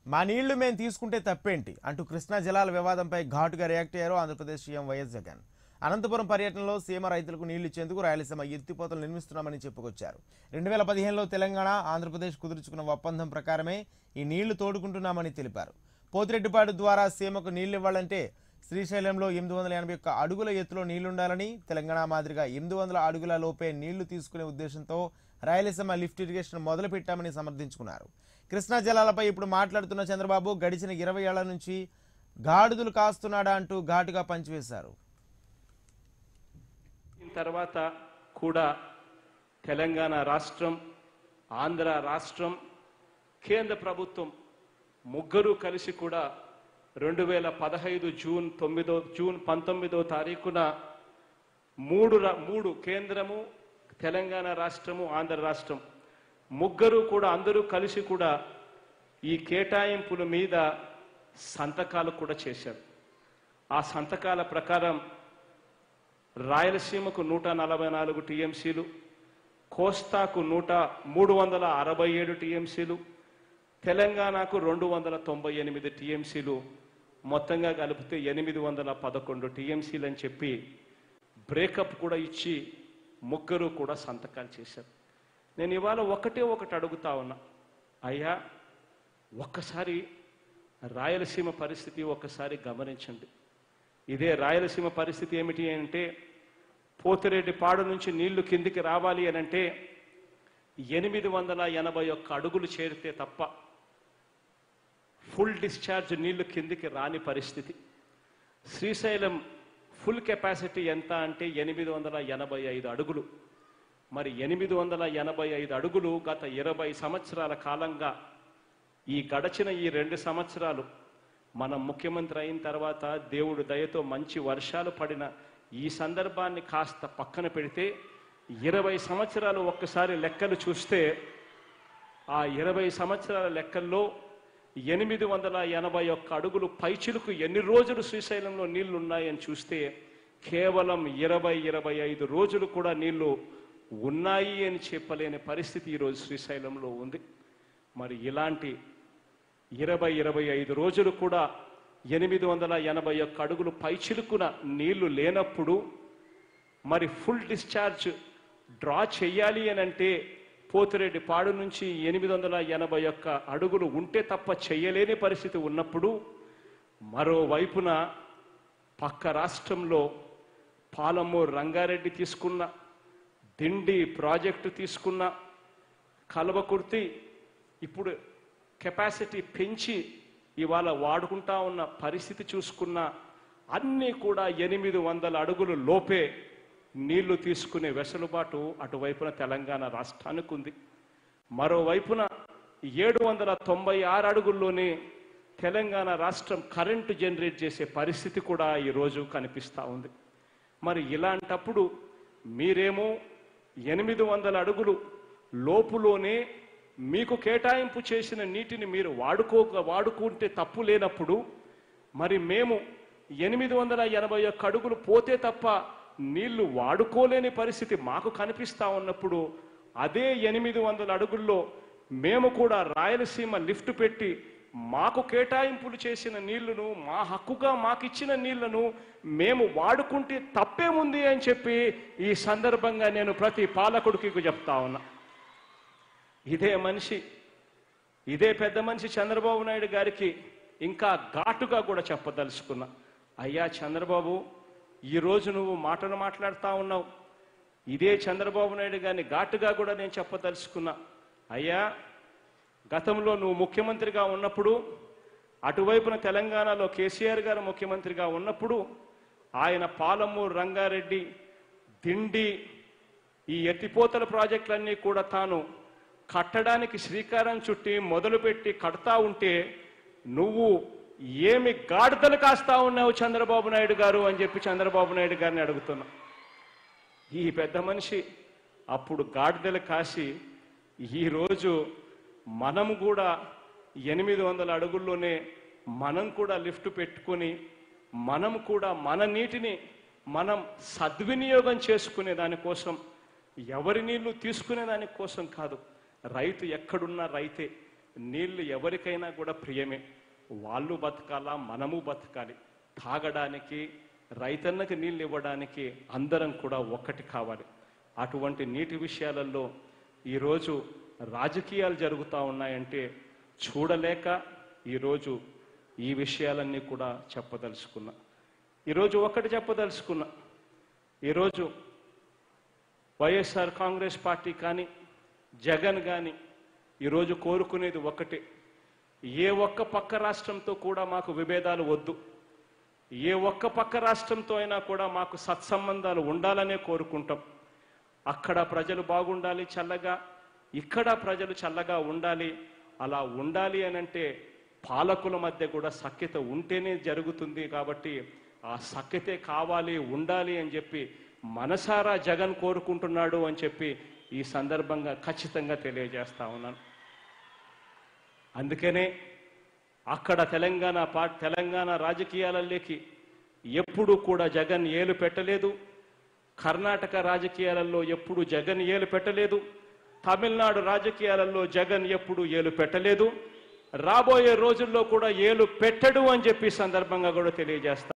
మా నీళ్లు మేము తీసుకుంటే తప్పేంటి అంటూ కృష్ణా జలాల వివాదంపై ఘాటుగా రియాక్ట్ అయ్యారు ఆంధ్రప్రదేశ్ సీఎం వైఎస్ జగన్ అనంతపురం పర్యటనలో సీమ రైతులకు నీళ్లు ఇచ్చేందుకు రాయలసీమ ఎత్తిపోతలు నిర్మిస్తున్నామని చెప్పుకొచ్చారు రెండు వేల పదిహేనులో తెలంగాణ ఆంధ్రప్రదేశ్ కుదుర్చుకున్న ఒప్పందం ప్రకారమే ఈ నీళ్లు తోడుకుంటున్నామని తెలిపారు పోతిరెడ్డిపాడు ద్వారా సీమకు నీళ్లు ఇవ్వాలంటే శ్రీశైలంలో ఎనిమిది వందల ఎనభై ఒక్క అడుగుల ఎత్తులో నీళ్లుండాలని తెలంగాణ మాదిరిగా ఎనిమిది వందల అడుగుల లోపే నీళ్లు తీసుకునే ఉద్దేశంతో రాయలసీమ లిఫ్ట్ ఇరిగేషన్ మొదలుపెట్టామని సమర్థించుకున్నారు కృష్ణా జలాలపై ఇప్పుడు మాట్లాడుతున్న చంద్రబాబు గడిచిన ఇరవై ఏళ్ల నుంచి గాడిదలు కాస్తున్నాడా అంటూ ఘాటుగా పంచివేశారు దీని తర్వాత కూడా తెలంగాణ రాష్ట్రం ఆంధ్ర రాష్ట్రం కేంద్ర ప్రభుత్వం ముగ్గురు కలిసి కూడా రెండు వేల పదహైదు జూన్ తొమ్మిదో జూన్ పంతొమ్మిదో తారీఖున మూడు రా- మూడు కేంద్రము తెలంగాణ రాష్ట్రము ఆంధ్ర రాష్ట్రం ముగ్గురు కూడా అందరూ కలిసి కూడా ఈ కేటాయింపుల మీద సంతకాలు కూడా చేశారు ఆ సంతకాల ప్రకారం రాయలసీమకు నూట నలభై నాలుగు టీఎంసీలు కోస్తాకు నూట మూడు వందల అరవై ఏడు టీఎంసీలు తెలంగాణకు రెండు వందల తొంభై ఎనిమిది టీఎంసీలు మొత్తంగా కలిపితే ఎనిమిది వందల పదకొండు టీఎంసీలు అని చెప్పి బ్రేకప్ కూడా ఇచ్చి ముగ్గురు కూడా సంతకాలు చేశారు నేను ఇవాళ ఒకటే ఒకటి అడుగుతా ఉన్నా అయ్యా ఒక్కసారి రాయలసీమ పరిస్థితి ఒక్కసారి గమనించండి ఇదే రాయలసీమ పరిస్థితి ఏమిటి అంటే పోతిరెడ్డి పాడు నుంచి నీళ్లు కిందికి రావాలి అని అంటే ఎనిమిది వందల ఎనభై ఒక్క అడుగులు చేరితే తప్ప ఫుల్ డిశ్చార్జ్ నీళ్లు కిందికి రాని పరిస్థితి శ్రీశైలం ఫుల్ కెపాసిటీ ఎంత అంటే ఎనిమిది వందల ఎనభై ఐదు అడుగులు మరి ఎనిమిది వందల ఎనభై ఐదు అడుగులు గత ఇరవై సంవత్సరాల కాలంగా ఈ గడచిన ఈ రెండు సంవత్సరాలు మనం ముఖ్యమంత్రి అయిన తర్వాత దేవుడు దయతో మంచి వర్షాలు పడిన ఈ సందర్భాన్ని కాస్త పక్కన పెడితే ఇరవై సంవత్సరాలు ఒక్కసారి లెక్కలు చూస్తే ఆ ఇరవై సంవత్సరాల లెక్కల్లో ఎనిమిది వందల ఎనభై ఒక్క అడుగులు పైచిలుకు ఎన్ని రోజులు శ్రీశైలంలో నీళ్లు ఉన్నాయని చూస్తే కేవలం ఇరవై ఇరవై ఐదు రోజులు కూడా నీళ్లు ఉన్నాయి అని చెప్పలేని పరిస్థితి ఈరోజు శ్రీశైలంలో ఉంది మరి ఇలాంటి ఇరవై ఇరవై ఐదు రోజులు కూడా ఎనిమిది వందల ఎనభై ఒక్క అడుగులు పైచిలుకున నీళ్లు లేనప్పుడు మరి ఫుల్ డిశ్చార్జ్ డ్రా చెయ్యాలి అని అంటే పోతిరెడ్డి పాడు నుంచి ఎనిమిది వందల ఎనభై ఒక్క అడుగులు ఉంటే తప్ప చెయ్యలేని పరిస్థితి ఉన్నప్పుడు మరోవైపున పక్క రాష్ట్రంలో పాలమూరు రంగారెడ్డి తీసుకున్న దిండి ప్రాజెక్టు తీసుకున్న కలవకుర్తి ఇప్పుడు కెపాసిటీ పెంచి ఇవాళ వాడుకుంటా ఉన్న పరిస్థితి చూసుకున్న అన్నీ కూడా ఎనిమిది వందల అడుగులు లోపే నీళ్లు తీసుకునే వెసులుబాటు అటువైపున తెలంగాణ రాష్ట్రానికి ఉంది మరోవైపున ఏడు వందల తొంభై ఆరు అడుగుల్లోనే తెలంగాణ రాష్ట్రం కరెంటు జనరేట్ చేసే పరిస్థితి కూడా ఈరోజు కనిపిస్తూ ఉంది మరి ఇలాంటప్పుడు మీరేమో ఎనిమిది వందల అడుగులు లోపులోనే మీకు కేటాయింపు చేసిన నీటిని మీరు వాడుకోక వాడుకుంటే తప్పు లేనప్పుడు మరి మేము ఎనిమిది వందల ఎనభై ఒక్క అడుగులు పోతే తప్ప నీళ్లు వాడుకోలేని పరిస్థితి మాకు కనిపిస్తా ఉన్నప్పుడు అదే ఎనిమిది వందల అడుగుల్లో మేము కూడా రాయలసీమ లిఫ్ట్ పెట్టి మాకు కేటాయింపులు చేసిన నీళ్లను మా హక్కుగా మాకిచ్చిన నీళ్లను మేము వాడుకుంటే తప్పేముంది అని చెప్పి ఈ సందర్భంగా నేను ప్రతి పాలకుడికి చెప్తా ఉన్నా ఇదే మనిషి ఇదే పెద్ద మనిషి చంద్రబాబు నాయుడు గారికి ఇంకా ఘాటుగా కూడా చెప్పదలుచుకున్నా అయ్యా చంద్రబాబు ఈరోజు నువ్వు మాటలు మాట్లాడుతూ ఉన్నావు ఇదే చంద్రబాబు నాయుడు గారిని ఘాటుగా కూడా నేను చెప్పదలుచుకున్నా అయ్యా గతంలో నువ్వు ముఖ్యమంత్రిగా ఉన్నప్పుడు అటువైపున తెలంగాణలో కేసీఆర్ గారు ముఖ్యమంత్రిగా ఉన్నప్పుడు ఆయన పాలమూరు రంగారెడ్డి దిండి ఈ ఎత్తిపోతల ప్రాజెక్టులన్నీ కూడా తాను కట్టడానికి శ్రీకారం చుట్టి మొదలుపెట్టి కడతా ఉంటే నువ్వు ఏమి గాడిదలు కాస్తా ఉన్నావు చంద్రబాబు నాయుడు గారు అని చెప్పి చంద్రబాబు నాయుడు గారిని అడుగుతున్నా ఈ పెద్ద మనిషి అప్పుడు గాడిదలు కాసి ఈరోజు మనం కూడా ఎనిమిది వందల అడుగుల్లోనే మనం కూడా లిఫ్ట్ పెట్టుకొని మనం కూడా మన నీటిని మనం సద్వినియోగం చేసుకునే దానికోసం ఎవరి నీళ్లు తీసుకునే దానికోసం కాదు రైతు ఎక్కడున్నా రైతే నీళ్లు ఎవరికైనా కూడా ప్రియమే వాళ్ళు బతకాలా మనము బతకాలి తాగడానికి రైతన్నకి నీళ్ళు ఇవ్వడానికి అందరం కూడా ఒక్కటి కావాలి అటువంటి నీటి విషయాలలో ఈరోజు రాజకీయాలు జరుగుతూ ఉన్నాయంటే చూడలేక ఈరోజు ఈ విషయాలన్నీ కూడా చెప్పదలుచుకున్నా ఈరోజు ఒక్కటి చెప్పదలుచుకున్నా ఈరోజు వైఎస్ఆర్ కాంగ్రెస్ పార్టీ కానీ జగన్ కానీ ఈరోజు కోరుకునేది ఒకటే ఏ ఒక్క పక్క రాష్ట్రంతో కూడా మాకు విభేదాలు వద్దు ఏ ఒక్క పక్క రాష్ట్రంతో అయినా కూడా మాకు సత్సంబంధాలు ఉండాలనే కోరుకుంటాం అక్కడ ప్రజలు బాగుండాలి చల్లగా ఇక్కడ ప్రజలు చల్లగా ఉండాలి అలా ఉండాలి అని అంటే పాలకుల మధ్య కూడా సఖ్యత ఉంటేనే జరుగుతుంది కాబట్టి ఆ సఖ్యతే కావాలి ఉండాలి అని చెప్పి మనసారా జగన్ కోరుకుంటున్నాడు అని చెప్పి ఈ సందర్భంగా ఖచ్చితంగా తెలియజేస్తా ఉన్నాను అందుకనే అక్కడ తెలంగాణ పా తెలంగాణ రాజకీయాలలోకి ఎప్పుడు కూడా జగన్ ఏలు పెట్టలేదు కర్ణాటక రాజకీయాలలో ఎప్పుడు జగన్ ఏలు పెట్టలేదు తమిళనాడు రాజకీయాలలో జగన్ ఎప్పుడు ఏలు పెట్టలేదు రాబోయే రోజుల్లో కూడా ఏలు పెట్టడు అని చెప్పి ఈ సందర్భంగా కూడా తెలియజేస్తా